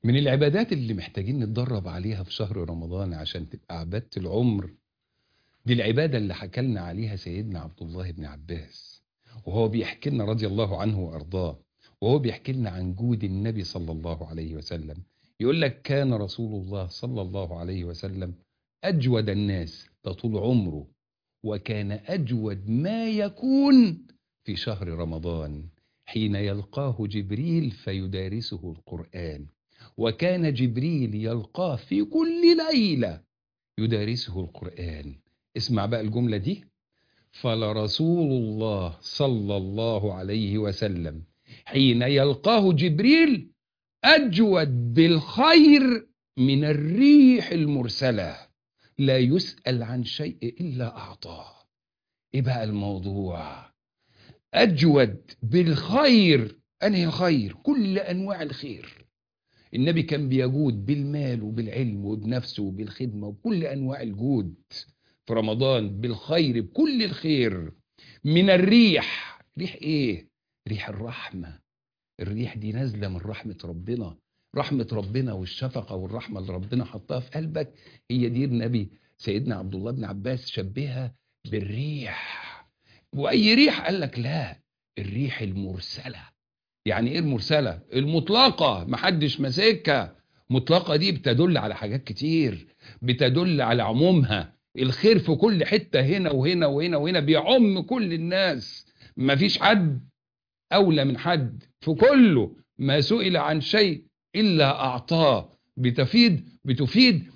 من العبادات اللي محتاجين نتدرب عليها في شهر رمضان عشان تبقى عبادة العمر دي العبادة اللي حكى لنا عليها سيدنا عبد الله بن عباس وهو بيحكي لنا رضي الله عنه وأرضاه وهو بيحكي لنا عن جود النبي صلى الله عليه وسلم يقول لك كان رسول الله صلى الله عليه وسلم أجود الناس ده طول عمره وكان أجود ما يكون في شهر رمضان حين يلقاه جبريل فيدارسه القرآن وكان جبريل يلقاه في كل ليلة يدارسه القرآن اسمع بقى الجملة دي فلرسول الله صلى الله عليه وسلم حين يلقاه جبريل أجود بالخير من الريح المرسلة لا يسأل عن شيء إلا أعطاه إيه بقى الموضوع أجود بالخير أنهي خير كل أنواع الخير النبي كان بيجود بالمال وبالعلم وبنفسه وبالخدمة وكل أنواع الجود في رمضان بالخير بكل الخير من الريح ريح ايه ريح الرحمة الريح دي نازلة من رحمة ربنا رحمة ربنا والشفقة والرحمة اللي ربنا حطها في قلبك هي دي النبي سيدنا عبد الله بن عباس شبهها بالريح وأي ريح قال لك لا الريح المرسلة يعني ايه المرسلة المطلقة محدش ماسكها مطلقة دي بتدل على حاجات كتير بتدل على عمومها الخير في كل حتة هنا وهنا وهنا وهنا بيعم كل الناس مفيش حد أولى من حد في كله ما سئل عن شيء إلا أعطاه بتفيد بتفيد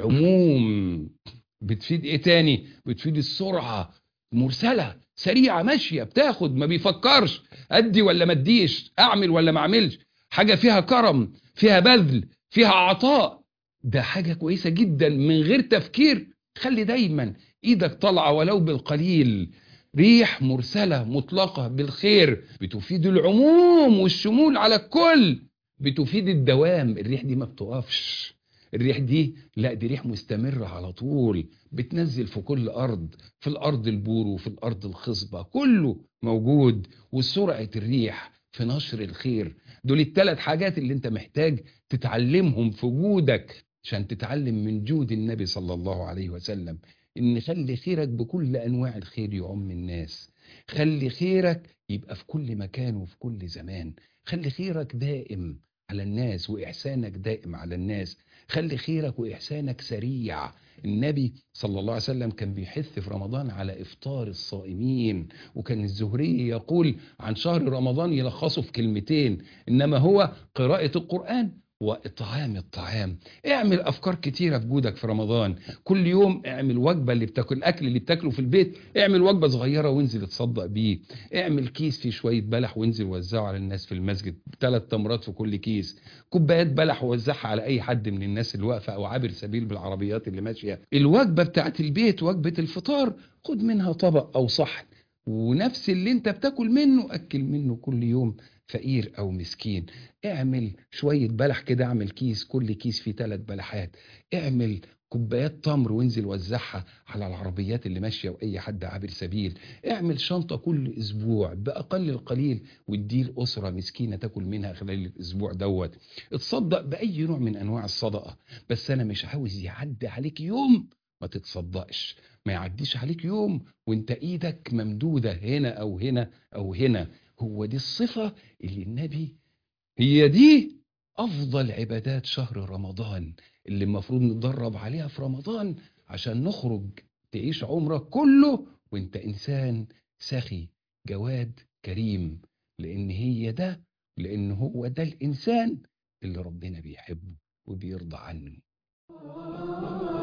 العموم بتفيد إيه تاني بتفيد السرعة مرسلة سريعة ماشية بتاخد ما بيفكرش أدي ولا ما أديش أعمل ولا ما أعملش حاجة فيها كرم فيها بذل فيها عطاء ده حاجة كويسة جدا من غير تفكير خلي دايما ايدك طالعه ولو بالقليل ريح مرسله مطلقه بالخير بتفيد العموم والشمول على الكل بتفيد الدوام الريح دي ما بتقفش الريح دي لا دي ريح مستمرة على طول بتنزل في كل أرض في الأرض البور وفي الأرض الخصبة كله موجود وسرعة الريح في نشر الخير دول الثلاث حاجات اللي انت محتاج تتعلمهم في وجودك عشان تتعلم من جود النبي صلى الله عليه وسلم ان خلي خيرك بكل انواع الخير يعم الناس خلي خيرك يبقى في كل مكان وفي كل زمان خلي خيرك دائم على الناس واحسانك دائم على الناس خلي خيرك واحسانك سريع النبي صلى الله عليه وسلم كان بيحث في رمضان على افطار الصائمين وكان الزهري يقول عن شهر رمضان يلخصه في كلمتين انما هو قراءة القرآن واطعام الطعام اعمل افكار كتيره في جودك في رمضان كل يوم اعمل وجبه اللي بتاكل الاكل اللي بتاكله في البيت اعمل وجبه صغيره وانزل اتصدق بيه اعمل كيس فيه شويه بلح وانزل وزعه على الناس في المسجد ثلاث تمرات في كل كيس كوبايات بلح ووزعها على اي حد من الناس اللي واقفه او عابر سبيل بالعربيات اللي ماشيه الوجبه بتاعت البيت وجبه الفطار خد منها طبق او صحن ونفس اللي انت بتاكل منه اكل منه كل يوم فقير او مسكين اعمل شوية بلح كده اعمل كيس كل كيس فيه ثلاث بلحات اعمل كوبايات تمر وانزل وزعها على العربيات اللي ماشيه واي حد عابر سبيل اعمل شنطه كل اسبوع باقل القليل واديه لاسره مسكينه تاكل منها خلال الاسبوع دوت اتصدق باي نوع من انواع الصدقه بس انا مش عاوز يعدي عليك يوم ما تتصدقش ما يعديش عليك يوم وانت ايدك ممدوده هنا او هنا او هنا هو دي الصفه اللي النبي هي دي افضل عبادات شهر رمضان اللي المفروض نتدرب عليها في رمضان عشان نخرج تعيش عمرك كله وانت انسان سخي جواد كريم لان هي ده لان هو ده الانسان اللي ربنا بيحبه وبيرضى عنه